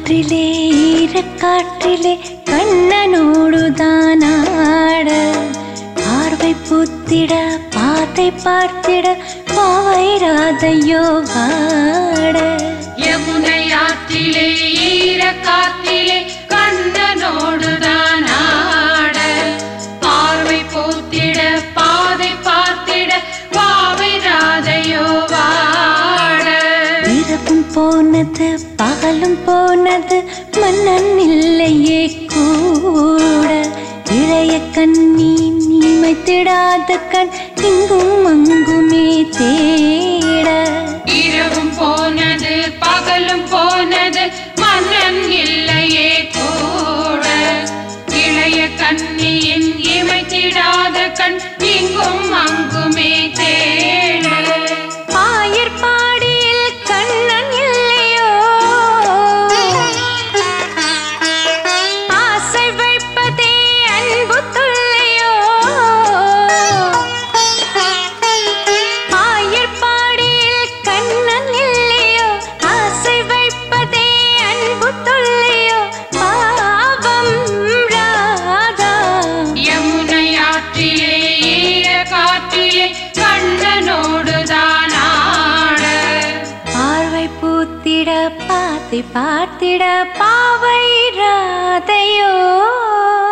காற்றிலே ஈரக்காற்றிலே கண்ணனோடுதான் ஆட பார்வை பூத்திட பாதை பார்த்திட பாவை ராதையோ வாட யமுனை ஆற்றிலே ஈர காற்றிலே கண்ணனோடுதான் ஆட பார்வை போத்திட பாதை பார்த்திட பாவை ராதையோ வாட இரவும் போனது பகலும் போனது மன்னன் இல்லையே கூட இளைய கண்ணி நீமைத்திடாத கண் இங்கும் அங்குமே தேட இரவும் போனது பகலும் போனது மன்னன் இல்லையே கூட இளைய கண்ணியின் இமைத்திடாத கண் இங்கும் அங்குமே தேட ஆயர் பாடியில் கண்ணன் இல்லையோ ஆசை வைப்பதே அன்பு தொல்லையோ ஆயர் பாடியில் கண்ணன் இல்லையோ ஆசை வைப்பதே அன்பு தொல்லையோ பாவம் ராதா யமுனை ஆற்றிலே ஈர காற்றிலே கண்ணனோடுதான் ஆட பார்வை பூத்திட பாத்தை பார்த்திட பாவை ராதையோ